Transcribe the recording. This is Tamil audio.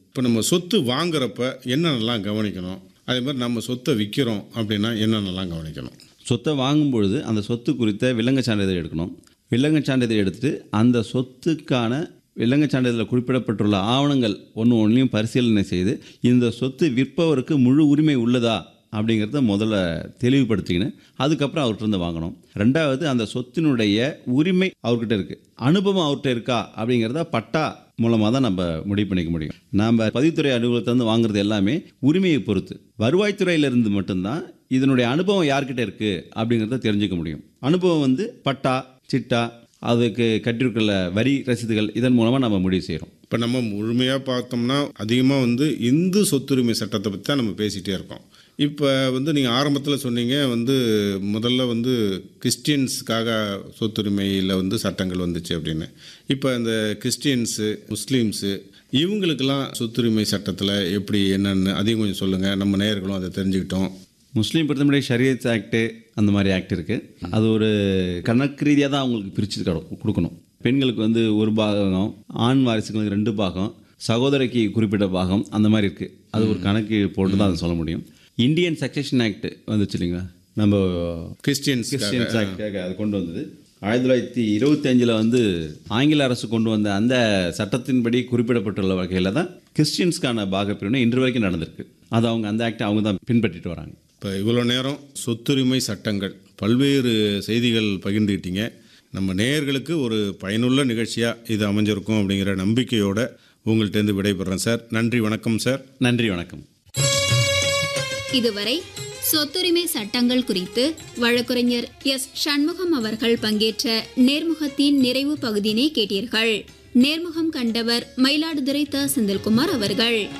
இப்போ நம்ம சொத்து வாங்குறப்ப என்னென்னலாம் கவனிக்கணும் அதே மாதிரி நம்ம சொத்தை விற்கிறோம் அப்படின்னா என்னென்னலாம் கவனிக்கணும் சொத்தை வாங்கும் பொழுது அந்த சொத்து குறித்த விலங்கு சான்றிதழ் எடுக்கணும் விலங்கு சான்றிதழ் எடுத்துட்டு அந்த சொத்துக்கான விலங்கு சான்றிதழில் குறிப்பிடப்பட்டுள்ள ஆவணங்கள் ஒன்று ஒன்றையும் பரிசீலனை செய்து இந்த சொத்து விற்பவருக்கு முழு உரிமை உள்ளதா அப்படிங்கிறத முதல்ல தெளிவுபடுத்திக்கின்னு அதுக்கப்புறம் அவர்கிட்ட இருந்து வாங்கணும் ரெண்டாவது அந்த சொத்தினுடைய உரிமை அவர்கிட்ட இருக்குது அனுபவம் அவர்கிட்ட இருக்கா அப்படிங்கிறத பட்டா மூலமாக தான் நம்ம முடிவு பண்ணிக்க முடியும் நாம் பதிவுத்துறை அலுவலகத்திலேருந்து வாங்குறது எல்லாமே உரிமையை பொறுத்து வருவாய்த்துறையிலிருந்து மட்டும்தான் இதனுடைய அனுபவம் யார்கிட்ட இருக்குது அப்படிங்கிறத தெரிஞ்சுக்க முடியும் அனுபவம் வந்து பட்டா சிட்டா அதுக்கு கட்டிருக்கிற வரி ரசீதுகள் இதன் மூலமாக நம்ம முடிவு செய்கிறோம் இப்போ நம்ம முழுமையாக பார்த்தோம்னா அதிகமாக வந்து இந்து சொத்துரிமை சட்டத்தை பற்றி தான் நம்ம பேசிகிட்டே இருக்கோம் இப்போ வந்து நீங்கள் ஆரம்பத்தில் சொன்னீங்க வந்து முதல்ல வந்து கிறிஸ்டியன்ஸுக்காக சொத்துரிமையில் வந்து சட்டங்கள் வந்துச்சு அப்படின்னு இப்போ இந்த கிறிஸ்டியன்ஸு முஸ்லீம்ஸு இவங்களுக்கெல்லாம் சொத்துரிமை சட்டத்தில் எப்படி என்னென்னு அதையும் கொஞ்சம் சொல்லுங்கள் நம்ம நேயர்களும் அதை தெரிஞ்சுக்கிட்டோம் முஸ்லீம் பொறுத்தவரை ஷரியத் ஆக்ட்டு அந்த மாதிரி ஆக்ட் இருக்குது அது ஒரு கணக்கு ரீதியாக தான் அவங்களுக்கு பிரித்து கொடுக்கணும் பெண்களுக்கு வந்து ஒரு பாகம் ஆண் வாரிசுகளுக்கு ரெண்டு பாகம் சகோதரிக்கு குறிப்பிட்ட பாகம் அந்த மாதிரி இருக்குது அது ஒரு கணக்கு போட்டு தான் அதை சொல்ல முடியும் இந்தியன் சக்சஷன் ஆக்ட் வந்துச்சு இல்லைங்களா நம்ம கிறிஸ்டியன்ஸ் கிறிஸ்டியன்ஸ் ஆக்டாக அது கொண்டு வந்தது ஆயிரத்தி தொள்ளாயிரத்தி இருபத்தஞ்சில் வந்து ஆங்கில அரசு கொண்டு வந்த அந்த சட்டத்தின்படி குறிப்பிடப்பட்டுள்ள வகையில் தான் கிறிஸ்டியன்ஸ்க்கான பாகப்பிரிவினை இன்று வரைக்கும் நடந்திருக்கு அது அவங்க அந்த ஆக்டை அவங்க தான் பின்பற்றிட்டு வராங்க இப்போ இவ்வளோ நேரம் சொத்துரிமை சட்டங்கள் பல்வேறு செய்திகள் பகிர்ந்துக்கிட்டீங்க நம்ம நேயர்களுக்கு ஒரு பயனுள்ள நிகழ்ச்சியாக இது அமைஞ்சிருக்கும் அப்படிங்கிற நம்பிக்கையோட உங்கள்கிட்டேருந்து விடைபெறேன் சார் நன்றி வணக்கம் சார் நன்றி வணக்கம் இதுவரை சொத்துரிமை சட்டங்கள் குறித்து வழக்குரைஞர் எஸ் சண்முகம் அவர்கள் பங்கேற்ற நேர்முகத்தின் நிறைவு பகுதியினை கேட்டீர்கள் நேர்முகம் கண்டவர் மயிலாடுதுறை த செந்தில்குமார் அவர்கள்